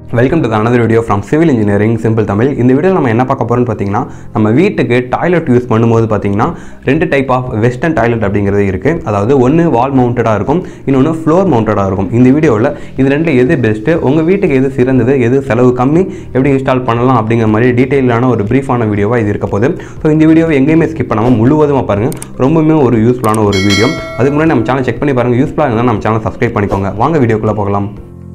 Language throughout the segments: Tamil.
welcome to another video from civil engineering simple Tamil இந்த வீடியோவில் நம்ம என்ன பார்க்க போகிறோம்னு பார்த்தீங்கன்னா நம்ம வீட்டுக்கு டாய்லெட் யூஸ் பண்ணும்போது பார்த்தீங்கன்னா ரெண்டு டைப் ஆஃப் வெஸ்டர்ன் டாய்லெட் அப்படிங்கிறது இருக்குது அதாவது ஒன்று வால் மவுண்டடாக இருக்கும் இன்னொன்று ஃப்ளோர் மவுண்டடாக இருக்கும் இந்த வீடியோவில் இது ரெண்டு எது பெஸ்ட்டு உங்கள் வீட்டுக்கு எது சிறந்தது எது செலவு கம்மி எப்படி இன்ஸ்டால் பண்ணலாம் அப்படிங்கிற மாதிரி டீட்டெயிலான ஒரு ப்ரீஃபான வீடியோவாக இது இருக்க போகுது ஸோ இந்த வீடியோவை எங்கேயுமே ஸ்கிப் பண்ணாமல் முழுவதுமாக பாருங்கள் ரொம்பவுமே ஒரு யூஸ்ஃபுல்லான ஒரு வீடியோ அதுக்கு முன்னாடி நம்ம சேனல் செக் பண்ணி பாருங்கள் யூஸ்ஃபுல்லாக இருந்தால் நம்ம சேனல் சப்ஸ்கிரைப் பண்ணிக்கோங்க வாங்க வீடியோக்குள்ளே போகலாம்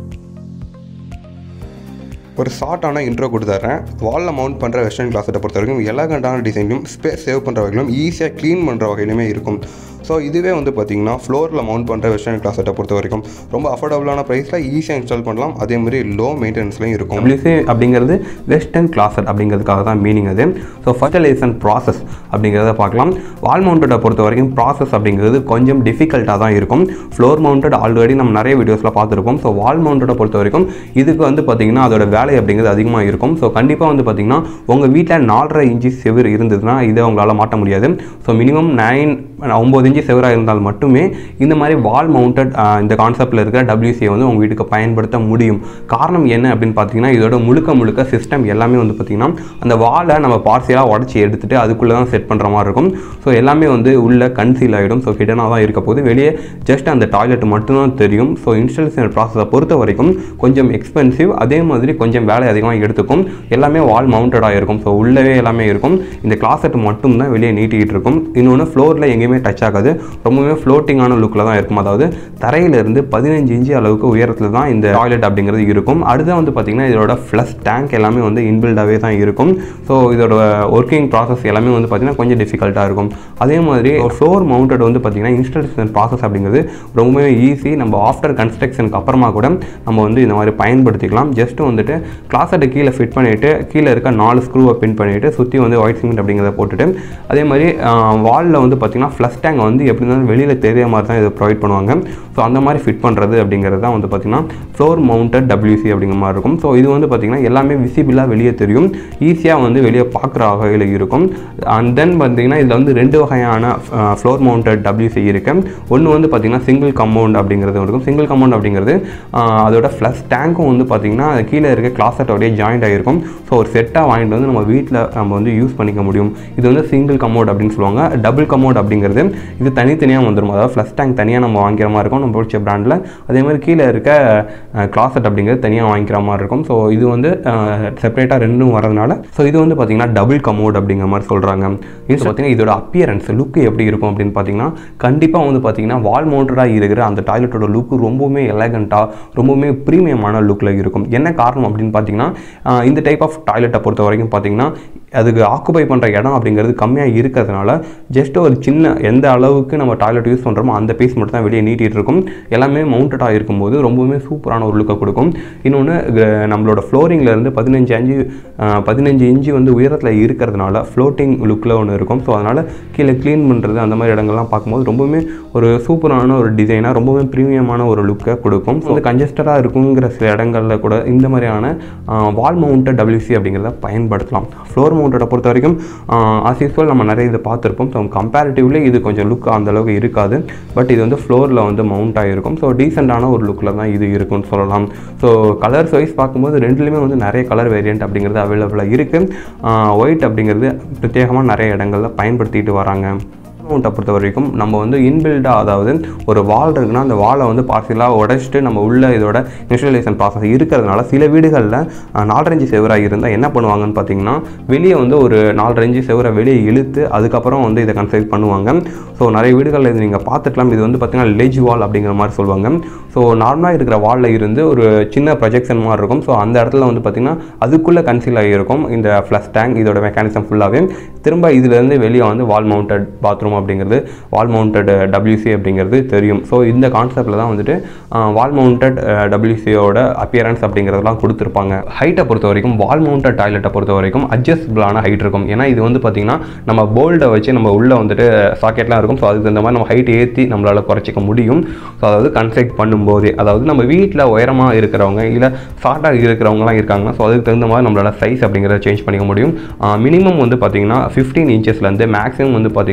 ஒரு ஷார்ட்டான இன்ட்ரோ கொடுத்துட்றேன் வாலில் மவுண்ட் பண்ணுற வெஸ்டர்ன் கிளாஸை பொறுத்த வரைக்கும் எலகண்டான டிசைன்லையும் ஸ்பேஸ் சேவ் பண்ணுற வகையிலும் ஈஸியாக க்ளீன் பண்ணுற வகையிலுமே இருக்கும் ஸோ இதுவே வந்து பார்த்திங்கன்னா ஃப்ளோரில் மவுண்ட் பண்ணுற வெஸ்டர்ன் கிளாஸை பொறுத்த வரைக்கும் ரொம்ப அஃபோர்டபுளான ப்ரைஸில் ஈஸியாக இன்ஸ்டால் பண்ணலாம் அதே மாதிரி லோ மெயின்டெனன்ஸ்லையும் இருக்கும் டபிள்யூசி அப்படிங்கிறது வெஸ்டர்ன் கிளாஸட் அப்படிங்கிறதுக்காக தான் மீனிங் அது ஸோ ஃபர்டிலைசேஷன் ப்ராசஸ் அப்படிங்கிறத பார்க்கலாம் வால் மவுண்டடை பொறுத்த வரைக்கும் ப்ராசஸ் அப்படிங்கிறது கொஞ்சம் டிஃபிகல்ட்டாக தான் இருக்கும் ஃப்ளோர் மவுண்டட் ஆல்ரெடி நம்ம நிறைய வீடியோஸில் பார்த்துருப்போம் ஸோ வால் மவுண்டடை பொறுத்த வரைக்கும் இதுக்கு வந்து பார்த்திங்கன்னா அதோட வேலை அப்படிங்கிறது அதிகமாக இருக்கும் ஸோ கண்டிப்பாக வந்து பார்த்திங்கன்னா உங்கள் வீட்டில் நாலரை இன்ச்சு செவர் இருந்ததுன்னா இதை உங்களால் மாட்ட முடியாது ஸோ மினிமம் நைன் ஒம்பது இன்ச்சு செவராக இருந்தால் மட்டுமே இந்த மாதிரி வால் மவுண்டட் இந்த கான்செப்டில் இருக்கிற டபிள்யூசியை வந்து உங்கள் வீட்டுக்கு பயன்படுத்த முடியும் காரணம் என்ன அப்படின்னு பார்த்தீங்கன்னா இதோட முழுக்க முழுக்க சிஸ்டம் எல்லாமே வந்து பார்த்திங்கன்னா அந்த வாலை நம்ம பார்சியலாக உடச்சி எடுத்துகிட்டு அதுக்குள்ளே தான் செட் பண்ணுற மாதிரி இருக்கும் ஸோ எல்லாமே வந்து உள்ள கன்சீல் ஆகிடும் ஸோ ஹிடனாக தான் இருக்க போது வெளியே ஜஸ்ட் அந்த டாய்லெட் மட்டும்தான் தெரியும் ஸோ இன்ஸ்டாலேஷன் ப்ராசஸை பொறுத்த வரைக்கும் கொஞ்சம் எக்ஸ்பென்சிவ் அதே மாதிரி கொஞ்சம் வேலை அதிகமாக எடுத்துக்கும் எல்லாமே வால் மவுண்டடாக இருக்கும் ஸோ உள்ளவே எல்லாமே இருக்கும் இந்த கிளாசெட் மட்டும் தான் வெளியே நீட்டிக்கிட்டு இருக்கும் இன்னொன்று ஃப்ளோரில் எங்கேயுமே டச் ஆகாது ரொம்பவே ஃப்ளோட்டிங்கான லுக்கில் தான் இருக்கும் அதாவது தரையிலிருந்து பதினஞ்சு இன்ச்சு அளவுக்கு உயரத்தில் தான் இந்த டாய்லெட் அப்படிங்கிறது இருக்கும் அடுத்து வந்து பார்த்திங்கன்னா இதோட ஃப்ளஷ் டேங்க் எல்லாமே வந்து இன்பில்டாகவே தான் இருக்கும் ஸோ இதோட ஒர்க்கிங் ப்ராசஸ் எல்லாமே வந்து பார்த்திங்கன்னா கொஞ்சம் டிஃபிகல்ட்டாக இருக்கும் அதே மாதிரி ஃப்ளோர் மவுண்டட் வந்து பார்த்திங்கன்னா இன்ஸ்டாலேஷன் ப்ராசஸ் அப்படிங்கிறது ரொம்பவே ஈஸி நம்ம ஆஃப்டர் கன்ஸ்ட்ரக்ஷனுக்கு அப்புறமா கூட நம்ம வந்து இந்த மாதிரி பயன்படுத்திக்கலாம் ஜஸ்ட் வந்துட்டு கிளாஸட்டை கீழே ஃபிட் பண்ணிவிட்டு கீழே இருக்க நாலு ஸ்க்ரூவை பின் பண்ணிவிட்டு சுற்றி வந்து ஒயிட் சிமெண்ட் அப்படிங்கிறத போட்டுட்டு அதே மாதிரி வாலில் வந்து பார்த்திங்கன்னா ஃப்ளஷ் டேங்க் வந்து எப்படி இருந்தாலும் வெளியில் தெரிய மாதிரி தான் இதை ப்ரொவைட் பண்ணுவாங்க ஸோ அந்த மாதிரி ஃபிட் பண்ணுறது அப்படிங்கிறது தான் வந்து பார்த்திங்கன்னா ஃப்ளோர் மவுண்டட் டபிள்யூசி அப்படிங்கிற மாதிரி இருக்கும் ஸோ இது வந்து பார்த்திங்கன்னா எல்லாமே விசிபிளாக வெளியே தெரியும் ஈஸியாக வந்து வெளியே பார்க்குற வகையில் இருக்கும் அண்ட் தென் பார்த்திங்கன்னா இதில் வந்து ரெண்டு வகையான ஃப்ளோர் மவுண்டட் டபிள்யூசி இருக்குது ஒன்று வந்து பார்த்திங்கன்னா சிங்கிள் கம்பவுண்ட் அப்படிங்கிறது இருக்கும் சிங்கிள் கம்பவுண்ட் அப்படிங்கிறது ஆஹ், அதோட ஃப்ளஷ் டேங்க்கும் வந்து பார்த்திங்கன்னா கீழே இருக்க கிளாஸட்டோடய ஜாயிண்ட் ஆகிருக்கும் ஸோ ஒரு செட்டாக வாங்கிட்டு வந்து நம்ம வீட்டில் நம்ம வந்து யூஸ் பண்ணிக்க முடியும் இது வந்து சிங்கிள் கமோட் அப்படின்னு சொல்லுவாங்க டபுள் கமோட் அப்படிங்கிறது இது தனித்தனியாக வந்துடும் அதாவது ஃப்ளஷ் டேங்க் தனியாக நம்ம வாங்கிக்கிற மாதிரி இருக்கும் நம்ம பிடிச்ச பிராண்டில் அதே மாதிரி கீழே இருக்க கிளாசட் அப்படிங்கிறது தனியாக வாங்கிக்கிற மாதிரி இருக்கும் ஸோ இது வந்து செப்பரேட்டாக ரெண்டும் வரதுனால ஸோ இது வந்து பார்த்திங்கன்னா டபுள் கமோட் அப்படிங்கிற மாதிரி சொல்கிறாங்க இது பார்த்தீங்கன்னா இதோட அப்பியரன்ஸ் லுக்கு எப்படி இருக்கும் அப்படின்னு பார்த்தீங்கன்னா கண்டிப்பாக வந்து பார்த்தீங்கன்னா வால் மவுண்டடாக இருக்கிற அந்த டாய்லெட்டோட லுக்கு ரொம்பவுமே எலகண்ட்டாக ரொம்பவுமே ப்ரீமியமான லுக்கில் இருக்கும் என்ன காரணம் அப்படின்னு பார்த்தீங்கன்னா ஆஹ் இந்த டைப் ஆஃப் டாய்லெட்டை பொறுத்த வரைக்கும் பார்த்தீங்கன்னா அதுக்கு ஆக்குபை பண்ணுற இடம் அப்படிங்கிறது கம்மியாக இருக்கிறதுனால ஜஸ்ட் ஒரு சின்ன எந்த அளவுக்கு நம்ம டாய்லெட் யூஸ் பண்ணுறோமோ அந்த பீஸ் மட்டும் தான் வெளியே நீட்டிகிட்டு இருக்கும் எல்லாமே மவுண்டடாக இருக்கும்போது ரொம்பவுமே சூப்பரான ஒரு லுக்கை கொடுக்கும் இன்னொன்று நம்மளோட ஃப்ளோரிங்லேருந்து பதினஞ்சு அஞ்சு ஆஹ் பதினஞ்சு இன்ச்சு வந்து உயரத்தில் இருக்கிறதுனால ஃப்ளோட்டிங் லுக்கில் ஒன்று இருக்கும் ஸோ அதனால் கீழே க்ளீன் பண்ணுறது அந்த மாதிரி இடங்கள்லாம் பார்க்கும்போது ரொம்பவுமே ஒரு சூப்பரான ஒரு டிசைனாக ரொம்பவே ப்ரீமியமான ஒரு லுக்கை கொடுக்கும் ஸோ வந்து கன்ஜஸ்டடாக இருக்குங்கிற சில இடங்களில் கூட இந்த மாதிரியான வால் மவுண்டட் டபிள்யூசி அப்படிங்கிறத பயன்படுத்தலாம் ஃப்ளோர் மவுண்டடை பொறுத்த வரைக்கும் ஆஸ் யூஸ்வல் நம்ம நிறைய இதை பார்த்துருப்போம் ஸோ கம்பேரிட்டிவ்லி இது கொஞ்சம் லுக் அந்த அளவுக்கு இருக்காது பட் இது வந்து ஃப்ளோரில் வந்து மவுண்ட் ஆகிருக்கும் ஸோ டீசெண்டான ஒரு லுக்கில் தான் இது இருக்கும்னு சொல்லலாம் ஸோ கலர்ஸ் வைஸ் பார்க்கும்போது ரெண்டுலேயுமே வந்து நிறைய கலர் வேரியண்ட் அப்படிங்கிறது அவைலபிளாக இருக்குது ஒயிட் அப்படிங்கிறது பிரத்யேகமாக நிறைய இடங்களில் பயன்படுத்திட்டு வராங்க அமௌண்ட்டை பொறுத்த வரைக்கும் நம்ம வந்து இன்பில்டாக அதாவது ஒரு வால் இருக்குன்னா அந்த வாலை வந்து பார்சலாக உடைச்சிட்டு நம்ம உள்ள இதோட இன்ஸ்டலேஷன் ப்ராசஸ் இருக்கிறதுனால சில வீடுகளில் நாலரஞ்சு செவராக இருந்தால் என்ன பண்ணுவாங்கன்னு பார்த்தீங்கன்னா வெளியே வந்து ஒரு நாலரஞ்சு செவரை வெளியே இழுத்து அதுக்கப்புறம் வந்து இதை கன்ஸ்ட்ரக்ட் பண்ணுவாங்க ஸோ நிறைய வீடுகளில் இது நீங்கள் பார்த்துக்கலாம் இது வந்து பார்த்தீங்கன்னா லெஜ் வால் அப்படிங்கிற மாதிரி சொல்லுவாங்க ஸோ நார்மலாக இருக்கிற வாலில் இருந்து ஒரு சின்ன ப்ரொஜெக்ஷன் மாதிரி இருக்கும் ஸோ அந்த இடத்துல வந்து பார்த்திங்கன்னா அதுக்குள்ளே கன்சீல் ஆகியிருக்கும் இந்த ஃப்ளஷ் டேங்க் இதோட மெக்கானிசம் ஃபுல்லாகவே திரும்ப இதுலேருந்து வெளியே வந்து வால் மவுண்டட் பாத்ரூம் அப்படிங்கிறது வால் மவுண்டட் டபிள்யூசி அப்படிங்கிறது தெரியும் ஸோ இந்த கான்செப்டில் தான் வந்துட்டு வால் மவுண்டட் டபிள்யூசியோட அப்பியரன்ஸ் அப்படிங்கிறதெல்லாம் கொடுத்துருப்பாங்க ஹைட்டை பொறுத்த வரைக்கும் வால் மவுண்டட் டாய்லெட்டை பொறுத்த வரைக்கும் அட்ஜஸ்டபிளான ஹைட் இருக்கும் ஏன்னா இது வந்து பார்த்திங்கன்னா நம்ம போல்டை வச்சு நம்ம உள்ளே வந்துட்டு சாக்கெட்லாம் இருக்கும் ஸோ அதுக்கு தகுந்த மாதிரி நம்ம ஹைட் ஏற்றி நம்மளால் குறைச்சிக்க முடியும் ஸோ அதாவது கன்ஸ்ட்ரக்ட் பண்ணும்போதே அதாவது நம்ம வீட்டில் உயரமாக இருக்கிறவங்க இல்லை ஷார்ட்டாக இருக்கிறவங்கலாம் இருக்காங்கன்னா ஸோ அதுக்கு தகுந்த மாதிரி நம்மளால் சைஸ் அப்படிங்கிறத சேஞ்ச் பண்ணிக்க முடியும் மினிமம் வந்து பார்த்திங்கன்னா ஃபிஃப்டீன் இன்ச்சஸ்லேருந்து மேக்ஸிமம் வந்து பார்த்திங்கன்னா நைன்டீன்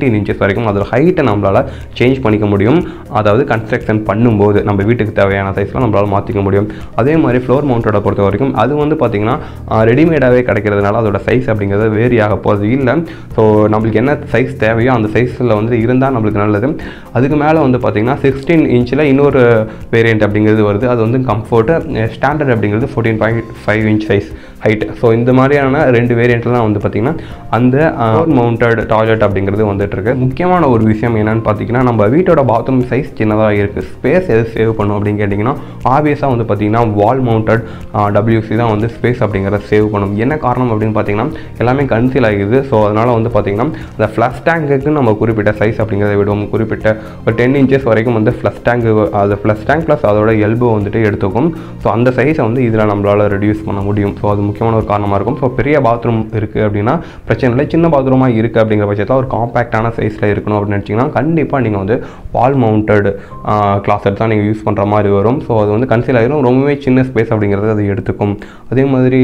நைன்டீன் இன்ச்சஸ் வரைக்கும் அதோட ஹைட்டை நம்மளால் சேஞ்ச் பண்ணிக்க முடியும் அதாவது கன்ஸ்ட்ரக்ஷன் பண்ணும்போது நம்ம வீட்டுக்கு தேவையான சைஸில் நம்மளால் மாற்றிக்க முடியும் அதே மாதிரி ஃப்ளோர் மவுண்டோட பொறுத்த வரைக்கும் அது வந்து பார்த்திங்கன்னா ரெடிமேடாகவே கிடைக்கிறதுனால அதோட சைஸ் அப்படிங்கிறது வேரி ஆக போகிறது இல்லை ஸோ நம்மளுக்கு என்ன சைஸ் தேவையோ அந்த சைஸில் வந்து இருந்தால் நம்மளுக்கு நல்லது அதுக்கு மேலே வந்து பார்த்திங்கன்னா சிக்ஸ்டீன் இன்ச்சில் இன்னொரு வேரியண்ட் அப்படிங்கிறது வருது அது வந்து கம்ஃபர்ட்டு ஸ்டாண்டர்ட் அப்படிங்கிறது fourteen point five inch size height so இந்த மாதிரியான ரெண்டு வேரியண்ட்டில் தான் வந்து பார்த்திங்கன்னா அந்த மவுண்டட் டாய்லெட் அப்படிங்கிறது வந்துட்டு இருக்கு முக்கியமான ஒரு விஷயம் என்னன்னு பார்த்தீங்கன்னா நம்ம வீட்டோட பாத்ரூம் சைஸ் சின்னதாக இருக்குது ஸ்பேஸ் எது சேவ் பண்ணும் அப்படின்னு கேட்டிங்கன்னா ஆப்வியஸாக வந்து பார்த்திங்கன்னா வால் மவுண்டட் டபிள்யூசி தான் வந்து ஸ்பேஸ் அப்படிங்கிறத சேவ் பண்ணும் என்ன காரணம் அப்படின்னு பார்த்தீங்கன்னா எல்லாமே கன்சீல் ஆகிடுது ஸோ அதனால் வந்து பார்த்திங்கன்னா அந்த ஃப்ளஷ் டேங்குக்கு நம்ம குறிப்பிட்ட சைஸ் அப்படிங்கிறத விடுவோம் குறிப்பிட்ட ஒரு டென் இன்ச்சஸ் வரைக்கும் வந்து ஃப்ளஷ் டேங்க் அது ஃப்ளஷ் டேங்க் ப்ளஸ் அதோட எல்போ வந்துட்டு எடுத்துக்கும் ஸோ அந்த சைஸை வந்து இதில் நம்மளால் ரெடியூஸ் பண்ண முடியும் ஸோ அது முக்கியமான ஒரு காரணமாக இருக்கும் ஸோ பெரிய பாத்ரூம் இருக்குது அப்படின்னா பிரச்சனை இல்லை சின்ன பாத்ரூமாக இருக்குது அப்படிங்கிற பட்சத்தில் ஒரு காம்பேக்டான சைஸில் இருக்கணும் அப்படின்னு நினச்சிங்கன்னா கண்டிப்பாக நீங்கள் வந்து வால் மவுண்டட் கிளாஸட் தான் நீங்கள் யூஸ் பண்ணுற மாதிரி வரும் ஸோ அது வந்து கன்சீல் ஆகிரும் ரொம்பவே சின்ன ஸ்பேஸ் அப்படிங்கிறது அது எடுத்துக்கும் அதே மாதிரி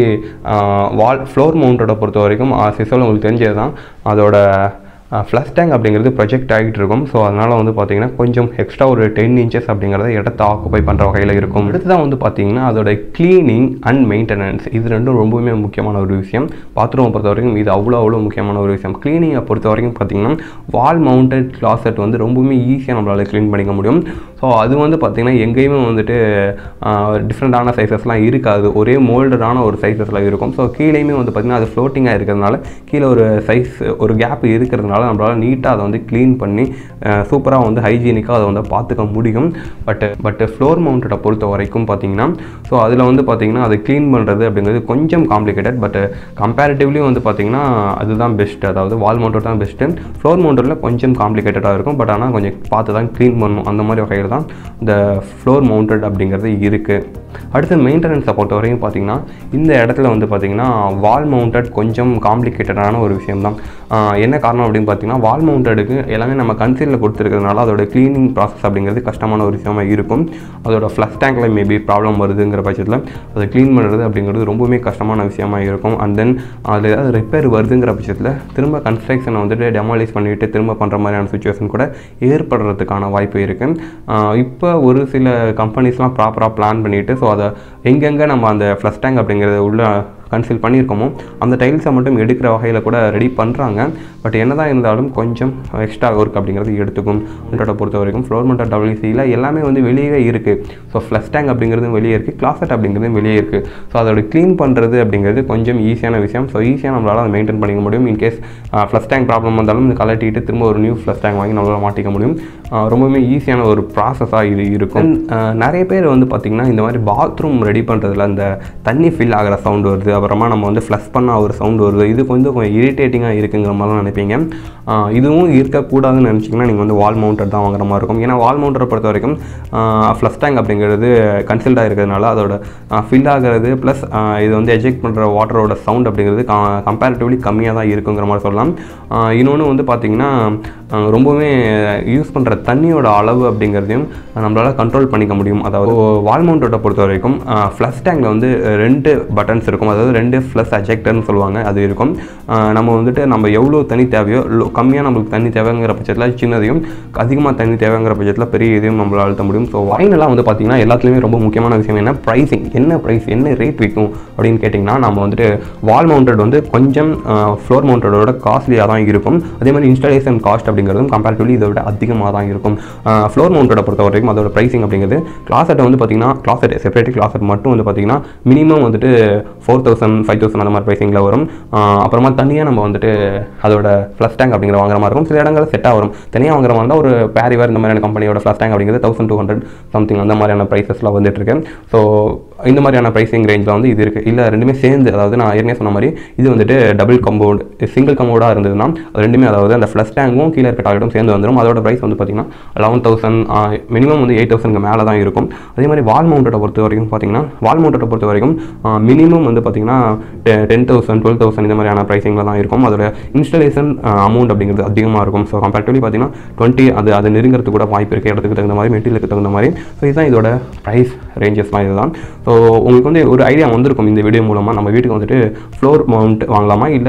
வால் ஃப்ளோர் மவுண்டோட பொறுத்த வரைக்கும் சிசோல் உங்களுக்கு தெரிஞ்சது தான் அதோட ஃப்ளஷ் டேங்க் அப்படிங்கிறது ப்ரொஜெக்ட் ஆகிட்டு இருக்கும் ஸோ அதனால் வந்து பார்த்தீங்கன்னா கொஞ்சம் எக்ஸ்ட்ரா ஒரு டென் இன்ச்சஸ் அப்படிங்கிறத இடத்த ஆக்குப்பை பண்ணுற வகையில் இருக்கும் அடுத்ததான் வந்து பார்த்தீங்கன்னா அதோட க்ளீனிங் அண்ட் மெயின்டெனன்ஸ் இது ரெண்டும் ரொம்பவுமே முக்கியமான ஒரு விஷயம் பாத்ரூமை பொறுத்த வரைக்கும் இது அவ்வளோ அவ்வளோ முக்கியமான ஒரு விஷயம் க்ளீனிங்கை பொறுத்த வரைக்கும் பார்த்தீங்கன்னா வால் மவுண்டட் கிளாசெட் வந்து ரொம்பவுமே ஈஸியாக நம்மளால் க்ளீன் பண்ணிக்க முடியும் ஸோ அது வந்து பார்த்திங்கன்னா எங்கேயுமே வந்துட்டு டிஃப்ரெண்ட்டான சைஸஸ்லாம் இருக்காது ஒரே மோல்டடான ஒரு சைஸஸில் இருக்கும் ஸோ கீழேயுமே வந்து பார்த்திங்கன்னா அது ஃப்ளோட்டிங்காக இருக்கிறதுனால கீழே ஒரு சைஸ் ஒரு கேப் இருக்கிறதுனால நம்மளால் நீட்டாக அதை வந்து க்ளீன் பண்ணி சூப்பராக வந்து ஹைஜீனிக்காக அதை வந்து பார்த்துக்க முடியும் பட் பட் ஃப்ளோர் மவுண்டடை பொறுத்த வரைக்கும் பார்த்தீங்கன்னா ஸோ அதில் வந்து பார்த்திங்கன்னா அதை க்ளீன் பண்ணுறது அப்படிங்கிறது கொஞ்சம் காம்ப்ளிகேட்டட் பட் கம்பேரிட்டிவ்லி வந்து பார்த்திங்கன்னா அதுதான் பெஸ்ட் அதாவது வால் மவுண்டட் தான் பெஸ்ட்டு ஃப்ளோர் மவுண்டரில் கொஞ்சம் காம்ப்ளிகேட்டடாக இருக்கும் பட் ஆனால் கொஞ்சம் பார்த்து தான் க்ளீன் பண்ணணும் அந்த மாதிரி வகையில் தான் இந்த ஃப்ளோர் மவுண்டட் அப்படிங்கிறது இருக்குது அடுத்து மெயின்டெனன்ஸை பொறுத்த வரைக்கும் பார்த்தீங்கன்னா இந்த இடத்துல வந்து பார்த்தீங்கன்னா வால் மவுண்டட் கொஞ்சம் காம்ப்ளிகேட்டடான ஒரு விஷயம் தான் என்ன காரணம் அப்படின்னு பார்த்தீங்கன்னா வால் மவுண்டடுக்கு எல்லாமே நம்ம கன்சீலில் கொடுத்துருக்கிறதுனால அதோட க்ளீனிங் ப்ராசஸ் அப்படிங்கிறது கஷ்டமான ஒரு விஷயமா இருக்கும் அதோட ஃப்ளஷ் டேங்கில் மேபி ப்ராப்ளம் வருதுங்கிற பட்சத்தில் அதை க்ளீன் பண்ணுறது அப்படிங்கிறது ரொம்பவுமே கஷ்டமான விஷயமா இருக்கும் அண்ட் தென் அதில் ஏதாவது ரிப்பேர் வருதுங்கிற பட்சத்தில் திரும்ப கன்ஸ்ட்ரக்ஷனை வந்துட்டு டெமாலிஷ் பண்ணிவிட்டு திரும்ப பண்ணுற மாதிரியான சுச்சுவேஷன் கூட ஏற்படுறதுக்கான வாய்ப்பு இருக்குது இப்போ ஒரு சில கம்பெனிஸ்லாம் ப்ராப்பராக பிளான் பண்ணிவிட்டு ஸோ அதை எங்கெங்கே நம்ம அந்த ஃப்ளஷ் டேங்க் அப்படிங்கிறத உள்ள கன்சில் பண்ணியிருக்கோமோ அந்த டைல்ஸை மட்டும் எடுக்கிற வகையில் கூட ரெடி பண்ணுறாங்க பட் என்னதான் இருந்தாலும் கொஞ்சம் எக்ஸ்ட்ரா ஒர்க் அப்படிங்கிறது எடுத்துக்கும் மவுண்டோட பொறுத்த வரைக்கும் ஃப்ளோர் மவுண்டட் டபிள்யூசியில் எல்லாமே வந்து வெளியே இருக்குது ஸோ ஃப்ளஷ் டேங்க் அப்படிங்கிறதும் வெளியே இருக்குது கிளாசட் அப்படிங்கிறதும் வெளியே இருக்குது ஸோ அதோட க்ளீன் பண்ணுறது அப்படிங்கிறது கொஞ்சம் ஈஸியான விஷயம் ஸோ ஈஸியாக நம்மளால் அதை மெயின்டைன் பண்ணிக்க முடியும் இன்கேஸ் ஃப்ளஷ் டேங்க் ப்ராப்ளம் வந்தாலும் இது கலட்டிட்டு திரும்ப ஒரு நியூ ஃப்ளஷ் டேங்க் வாங்கி நம்மளால் மாட்டிக்க முடியும் ரொம்பவுமே ஈஸியான ஒரு ப்ராசஸாக இது இருக்கும் நிறைய பேர் வந்து பார்த்திங்கன்னா இந்த மாதிரி பாத்ரூம் ரெடி பண்ணுறதுல அந்த தண்ணி ஃபில் ஆகிற சவுண்ட் வருது அப்புறமா நம்ம வந்து ஃப்ளஷ் பண்ணால் ஒரு சவுண்ட் வருது இது கொஞ்சம் கொஞ்சம் இரிட்டேட்டிங்காக இருக்குங்கிற மாதிரிலாம் நினைப்பீங்க இதுவும் இருக்கக்கூடாதுன்னு நினச்சிங்கன்னா நீங்கள் வந்து வால் மவுண்டட் தான் வாங்குற மாதிரி இருக்கும் ஏன்னா வால் மவுண்டரை பொறுத்த வரைக்கும் ஃப்ளஷ் டேங்க் அப்படிங்கிறது கன்சல்ட்டாக இருக்கிறதுனால அதோட ஃபில் ஆகிறது ப்ளஸ் இது வந்து எஜெக்ட் பண்ணுற வாட்டரோட சவுண்ட் அப்படிங்கிறது கம்பேரிட்டிவ்லி கம்மியாக தான் இருக்குங்கிற மாதிரி சொல்லலாம் இன்னொன்று வந்து பார்த்திங்கன்னா ரொம்பவுமே யூஸ் பண்ணுற தண்ணியோட அளவு அப்படிங்கிறதையும் நம்மளால் கண்ட்ரோல் பண்ணிக்க முடியும் அதாவது வால் மவுண்டோட பொறுத்த வரைக்கும் ஃப்ளஷ் டேங்கில் வந்து ரெண்டு பட்டன்ஸ் இருக்கும் அதாவது ரெண்டு ஃப்ளஷ் அஜெக்டர்னு சொல்லுவாங்க அது இருக்கும் நம்ம வந்துட்டு நம்ம எவ்வளோ தண்ணி தேவையோ கம்மியாக நம்மளுக்கு தண்ணி தேவைங்கிற பட்சத்தில் சின்னதையும் அதிகமாக தண்ணி தேவைங்கிற பட்சத்தில் பெரிய இதையும் நம்மளால் அழுத்த முடியும் ஸோ ஃபைனலாக வந்து பார்த்திங்கன்னா எல்லாத்துலேயுமே ரொம்ப முக்கியமான விஷயம் என்ன ப்ரைஸிங் என்ன ப்ரைஸ் என்ன ரேட் விற்கும் அப்படின்னு கேட்டிங்கன்னா நம்ம வந்துட்டு வால் மவுண்டட் வந்து கொஞ்சம் ஃப்ளோர் மவுண்டடோட காஸ்ட்லியாக தான் இருக்கும் அதே மாதிரி இன்ஸ்டாலேஷன் காஸ்ட் அப்படிங்கிறதும் கம்பேரிட்டிவ்லி இதை விட அதிகமாக தான் இருக்கும் ஃப்ளோர் மவுண்டோட பொறுத்த வரைக்கும் அதோட ப்ரைஸிங் அப்படிங்கிறது கிளாசெட்டை வந்து பார்த்திங்கன்னா கிளாசெட் செப்பரேட் கிளாசெட் மட்டும் வந்து பார்த்திங்கன்னா மினிமம் வந்துட்டு ஃபோர் தௌசண்ட் ஃபைவ் தௌசண்ட் அந்த மாதிரி ப்ரைஸிங்கில் வரும் அப்புறமா தனியாக நம்ம வந்துட்டு அதோட ஃப்ளஷ் டேங்க் அப்படிங்கிற வாங்குற மாதிரி இருக்கும் சில இடங்களில் செட்டாக வரும் தனியாக வாங்குற மாதிரி இருந்தால் ஒரு பேரிவர் இந்த மாதிரியான கம்பெனியோட ஃப்ளஷ் டேங்க் அப்படிங்கிறது தௌசண்ட் டூ ஹண்ட்ரட் சம்திங் அந்த மாதிரியான ப்ரைஸஸ்லாம் வந்துட்டு இருக்கு ஸோ இந்த மாதிரியான ப்ரைஸிங் ரேஞ்சில் வந்து இது இருக்குது இல்லை ரெண்டுமே சேர்ந்து அதாவது நான் ஏற்கனவே சொன்ன மாதிரி இது வந்துட்டு டபுள் கம்பவுண்ட் சிங்கிள் கம்பவுண்டாக இருந்ததுன்னா அது ரெண்டுமே அதாவது அந்த ஃப்ளஷ் டேங்கும் கீழே இருக்க டாய்லெட்டும் சேர்ந்து வந்துடும் அதோட ப்ரைஸ் வந்து பார்த்திங்கன்னா லெவன் தௌசண்ட் மினிமம் வந்து எயிட் தௌசண்ட்க்கு மேலே தான் இருக்கும் அதே மாதிரி வால் மவுண்டோட பொறுத்த வரைக்கும் பார்த்தீங்கன்னா வால் மவுண்டோட பொறுத்த வரைக்கும் மினிமம் வந்து பார்த்திங்கன்னா டென் தௌசண்ட் டுவெல் தௌசண்ட் இந்த மாதிரியான ப்ரைஸிங்கில் தான் இருக்கும் அதோட இன்ஸ்டலேஷன் அமௌண்ட் அப்படிங்கிறது அதிகமாக இருக்கும் ஸோ கம்பேரிட்டிவ்லி பார்த்தீங்கன்னா டுவெண்ட்டி அது அது நெருங்கிறதுக்கு கூட வாய்ப்பு இருக்குது இடத்துக்கு தகுந்த மாதிரி மெட்டீரியலுக்கு தகுந்த மாதிரி ஸோ இதுதான் இதோட ப்ரைஸ் ரேஞ்சஸ்லாம் இதுதான் ஸோ உங்களுக்கு வந்து ஒரு ஐடியா வந்திருக்கும் இந்த வீடியோ மூலமாக நம்ம வீட்டுக்கு வந்துட்டு ஃப்ளோர் மவுண்ட் வாங்கலாமா இல்லை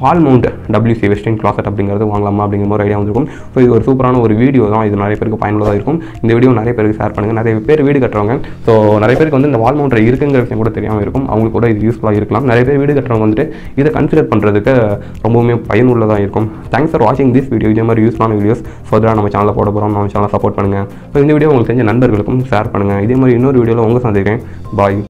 wall mount WC western closet அப்படிங்கிறது வாங்கலாமா அப்படிங்கிற மாதிரி ஐடியா வந்திருக்கும் ஸோ இது ஒரு சூப்பரான ஒரு வீடியோ தான் இது நிறைய பேருக்கு பயனுள்ளதாக இருக்கும் இந்த வீடியோ நிறைய பேருக்கு ஷேர் பண்ணுங்கள் நிறைய பேர் வீடு கட்டுறவங்க ஸோ நிறைய பேருக்கு வந்து இந்த வால் மவுண்டர் இருக்குங்கிற விஷயம் கூட தெரியாமல் இருக்கும் அவங்களுக்கு கூட இது யூஸ்ஃபுல்லாக இருக்கலாம் நிறைய பேர் வீடு கட்டுறவங்க வந்துட்டு இதை கன்சிடர் பண்ணுறதுக்கு ரொம்பவுமே பயனுள்ளதாக இருக்கும் தேங்க்ஸ் ஃபார் வாட்சிங் திஸ் வீடியோ இதே மாதிரி யூஸ்ஃபுல்லான வீடியோஸ் ஃபர்தராக நம்ம சேனலில் போட போகிறோம் நம்ம சேனலை சப்போர்ட் பண்ணுங்கள் ஸோ இந்த வீடியோ உங்களுக்கு தெரிஞ்ச நண்பர்களுக்கும் ஷேர் பண்ணுங்கள் இதே மாதிரி இன்னொரு வீடியோவில் உங்கள் சந்திக்கிறேன் பாய்